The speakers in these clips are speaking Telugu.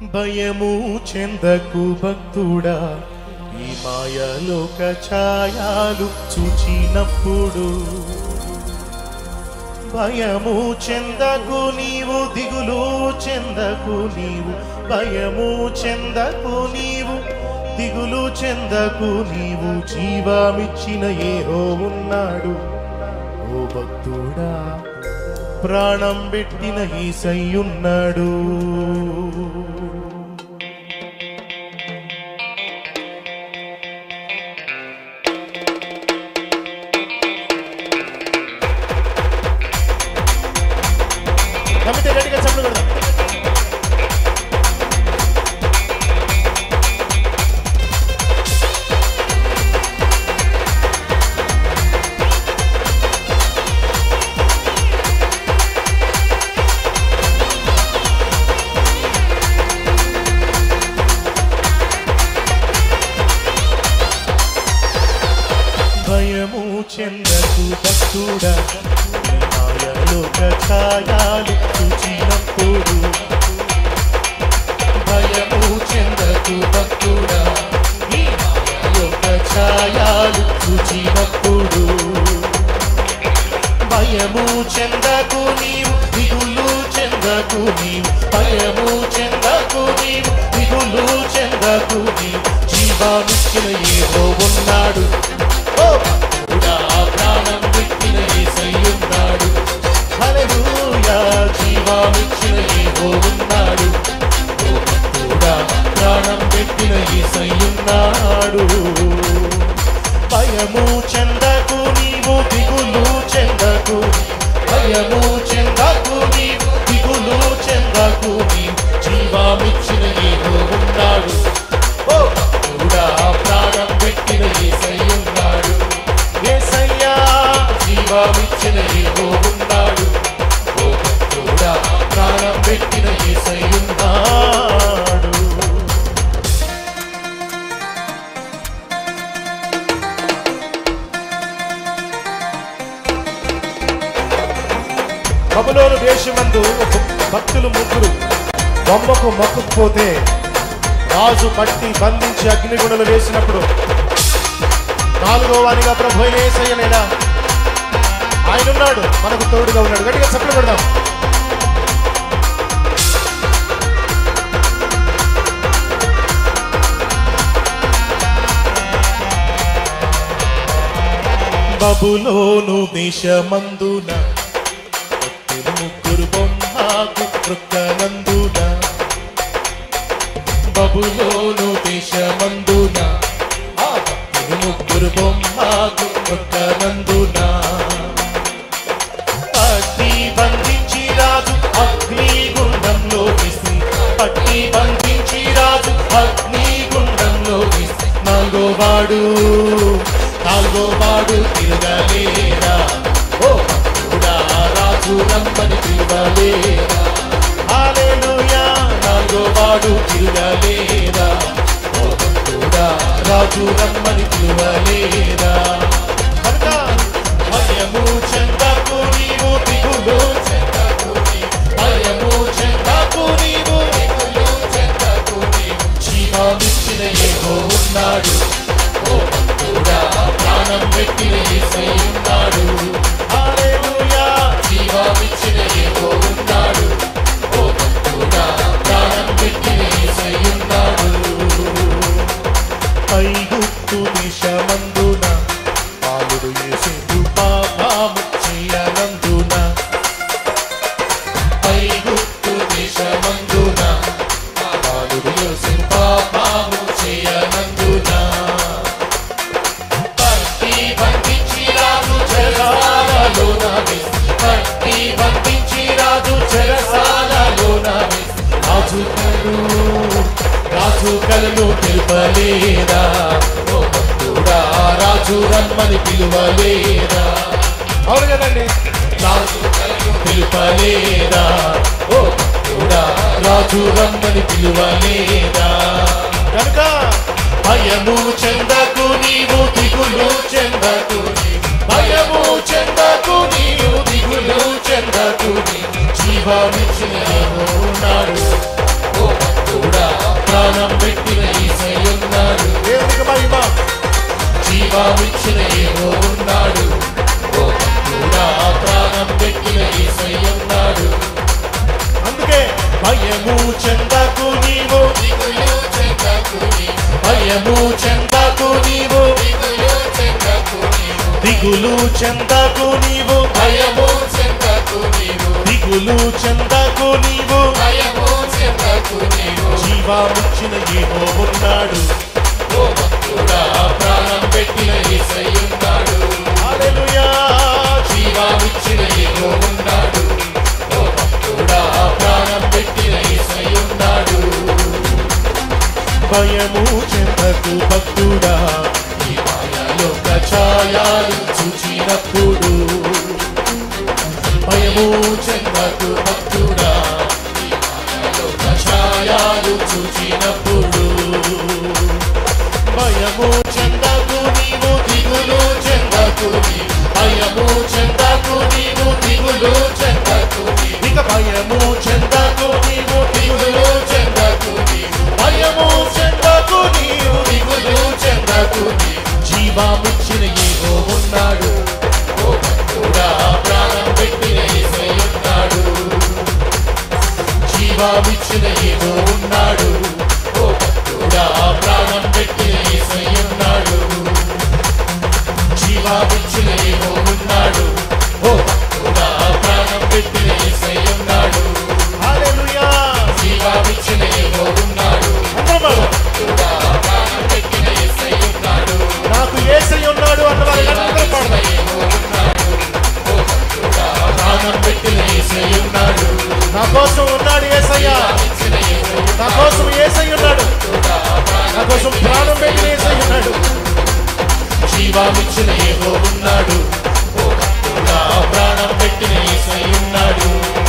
భయము చెందకు భక్తుడా ఈ మాయలోక ఛాయాలు చూచినప్పుడు భయము చెందకు నీవు దిగులు చెందకు నీవు భయము చెందకు నీవు దిగులు చెందకు నీవు జీవమిచ్చిన ఏహో ఉన్నాడు ఓ భక్తుడా ప్రాణం పెట్టిన ఈసయ్యున్నాడు నమ్మితే గట్టిగా చప్పుడు కొడదాం భయము చెందకు భక్తుడా మాయలోక ఛాయాలు చూచినప్పుడు భయము చెందకు భక్తుడా ఈ మాయలోక ఛాయాలు చూచినప్పుడు భయము చెందకు నీవు దిగులు చెందకు నీవు భయము చెందకు నీవు దిగులు చెందకు నీవు జీవానిచ్చిన ఏహో ఉన్నాడు ఓ భక్తుడా, ప్రాణం పెట్టిన యేసయ్యున్నాడు హల్లెలూయా జీవానిచ్చిన ఏహో ఉన్నాడు ఓ భక్తుడా, ప్రాణం పెట్టిన యేసయ్యున్నాడు భయము చెందకు నీవు దిగులు చెందకు భయము చెందకు నీవు దిగులు చెందకు నీవు జీవామిచ్చిన ఏదో ఉన్నాడు ఓ భక్తుడా ప్రాణం పెట్టిన ఏసయ్యున్నాడు ఏసయ్యా జీవామిచ్చిన ఏదో ఉన్నాడు ఓ భక్తుడా ప్రాణం పెట్టిన ఏసయ్యున్నాడు బబులోను దేశమందు ఒక భక్తులు ముగ్గురు బొమ్మకు మొక్కుకుపోతే రాజు పట్టి బంధించి అగ్నిగుండలు వేసినప్పుడు నాలుగో వారిగా ప్రభు ఏసయ్యలేడా ఆయన ఉన్నాడు మనకు తోడుగా ఉన్నాడు గట్టిగా చప్పలు పెడదాం బబులోను దేశమందున భక్తులు ముగ్గురు బొమ్మకు కృక్కనందున బబులోను దేశమందున ఆ భక్తులు ముగ్గురు బొమ్మకు కృక్కనందున పట్టి బంధించి రాజు అగ్ని గుండంలో విసి పట్టి బంధించి రాజు అగ్ని గుండంలో విసి నాలుగో వాడు నాలుగో వాడు తిరగలేరా ఓ భక్తుడా రాజు రమ్మని పిలవలేరా హల్లెలూయా నాలుగో వాడు తిరగలేరా ఓ భక్తుడా రాజు రమ్మని పిలవలేరా కనుక భయము చెందకు నీవు దిగులు చెందకు నీవు భయము చెందకు నీవు దిగులు చెందకు నీవు జీవామిచ్చిన ఏహో ఉన్నాడు ఓ భక్తుడా ప్రాణం పెట్టిన యేసయ్య ఉన్నాడు హల్లెలూయా జీవామిచ్చిన ఏహో ఉన్నాడు ఓ భక్తుడా ప్రాణం పెట్టిన యేసయ్య ఉన్నాడు ఐగుప్తు దేశమందున బాలుడు యేసుడు పాపము చేయనందున ఐగుప్తు దేశమందున బాలుడు యేసుడు పాపము చేయనందున పట్టి బంధించి రాజు చెరసాలలోన వేసి పట్టి బంధించి రాజు చెరసాలలోన వేసి రాజు కలు రాజు కలను పిలువలేదా ఓ భక్తుడా రాజు రమ్మని పిలువలేదా అవును కదండి రాజు కలను పిలువలేదా ఓ భక్తుడా రాజు రమ్మని పిలువలేదా కనుక భయము చెందకు నీవు దిగులు చెందకు నీవు భయము చెందకు నీవు దిగులు చెందకు నీవు జీవామిచ్చిన ఉన్నాడు ఓ భక్తుడా జీవమిచ్చిన ఏవో ఉన్నాడు ఓ భక్తుడా ప్రాణం పెట్టిన యేసయ్య ఉన్నాడు అందుకే భయము చెందకు నీవు దిగులు చెందకు నీవు భయము చెందకు నీవు దిగులు చెందకు నీవు దిగులు చెందకు నీవు భయము చెందకు నీవు దిగులు చెందకు నీవు భయము చెందకు నీవు జీవమిచ్చిన ఏవో ఉన్నాడు ఓ భక్తుడా ప్రాణం పెట్టిన యేసయ్య ఉన్నాడు హల్లెలూయా జీవమిచ్చిన ఏవో ఉన్నాడు ఓ భక్తుడా ప్రాణం పెట్టిన యేసయ్య ఉన్నాడు భయము చెందకు భక్తుడా ఈ మాయలోక ఛాయాలు చూచినప్పుడు భయము చెందకు భక్తుడా ఈ మాయలోక ఛాయాలు చూచినప్పుడు భయము చెందకు నీవు దిగులు చెందకు నీవు భయము చెందకు నీవు దిగులు చెందకు నీవు ఇక భయము చెందకు నీవు దిగులు చెందకు నీవు భయము చెందకు నీవు దిగులు చెందకు నీవు జీవమిచ్చిన ఏవో ఉన్నాడు ఓ భక్తుడా ప్రాణం పెట్టిన యేసయ్య ఉన్నాడు జీవమిచ్చిన ఏదో ఉన్నాడు ఓ భక్తుడా ప్రాణం పెట్టిన యేసయ్య ఉన్నాడు జీవమిచ్చిన ఏదో ఉన్నాడు ఓ భక్తుడా ప్రాణం పెట్టిన యేసయ్య ఉన్నాడు హల్లెలూయా జీవమిచ్చిన ఏదో ఉన్నాడు అందరూ భక్తుడా ప్రాణం పెట్టిన యేసయ్య ఉన్నాడు నాకు ఏసై ఉన్నాడు అన్న వారందరూ పాడదాం ఏదో ఉన్నాడు ఓ భక్తుడా ప్రాణం పెట్టిన యేసయ్య ఉన్నాడు నా కోసం ఉన్నాడు ఏసయ్య ఇచ్చిన ఏదో నా కోసం ఏసై ఉన్నాడు నా కోసం ప్రాణం పెట్టిన ఏసై ఉన్నాడు జీవామిచ్చిన ఏవో ఉన్నాడు ఓ భక్తుడా ప్రాణం పెట్టిన యేసయ్య ఉన్నాడు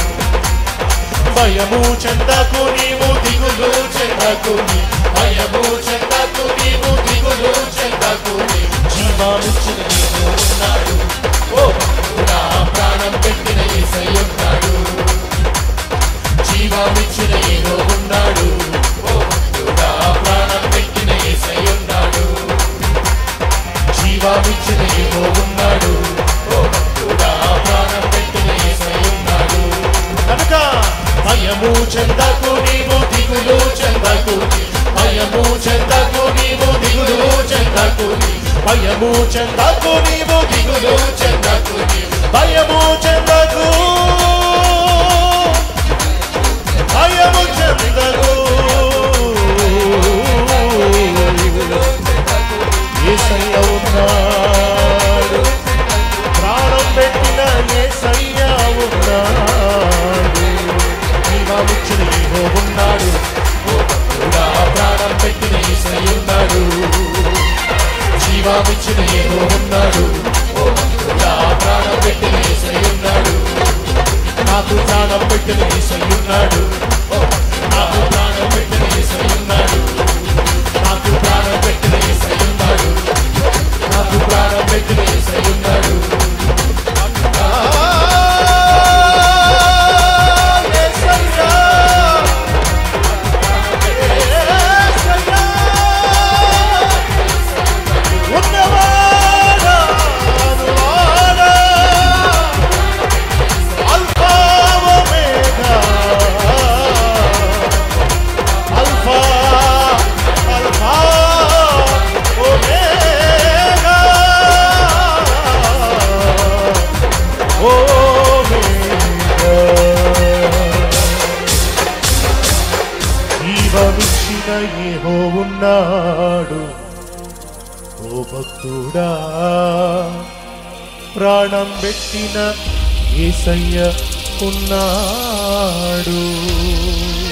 భయము చెందకు నీవు దిగులు చెందకు నీ భయము చెందకు నీవు దిగులు చెందకు నీ జీవామిచ్చిన ఏవో ఉన్నాడు ఓ భక్తుడా ప్రాణం పెట్టిన యేసయ్య ఉన్నాడు జీవామిచ్చిన ఏవో ఉన్నాడు ఓ భక్తుడా ప్రాణం పెట్టిన యేసయ్య ఉన్నాడు జీవామిచ్చిన ఏవో ఉన్నాడు ఓ భక్తుడా ప్రాణం పెట్టిన యేసయ్య ఉన్నాడు కనుక భయము చెందకు నీవు దిగులు చెందకు నీ భయము చెందకు నీవు దిగులు చెందకు నీ భయము చెందకు నీవు దిగులు చెందకు నీవు భయము చెందకు భయము చెందకు ఏసయ్య ఉన్నాడు ప్రాణం పెట్టిన ఏసయ్య ఉన్నాడు జీవమిచ్చిన ఏవో ఉన్నాడు ఓ భక్తుడా ప్రాణం పెట్టిన యేసయ్య ఉన్నాడు జీవామిచ్చిన ఏదో ఉన్నాడు ఓ భక్తుడా ప్రాణం పెట్టిన యేసయ్య ఉన్నాడు నాకు ప్రాణం పెట్టిన యేసయ్య ఉన్నాడు ఓ నాకు ప్రాణం పెట్టిన యేసయ్య ఉన్నాడు నాకు ప్రాణం పెట్టిన యేసయ్య ఉన్నాడు నాకు ప్రాణం పెట్టిన యేసయ్య ఉన్నాడు జీవమిచ్చిన ఏహో ఉన్నాడు ఓ భక్తుడా ప్రాణం పెట్టిన ఏసయ్య ఉన్నాడు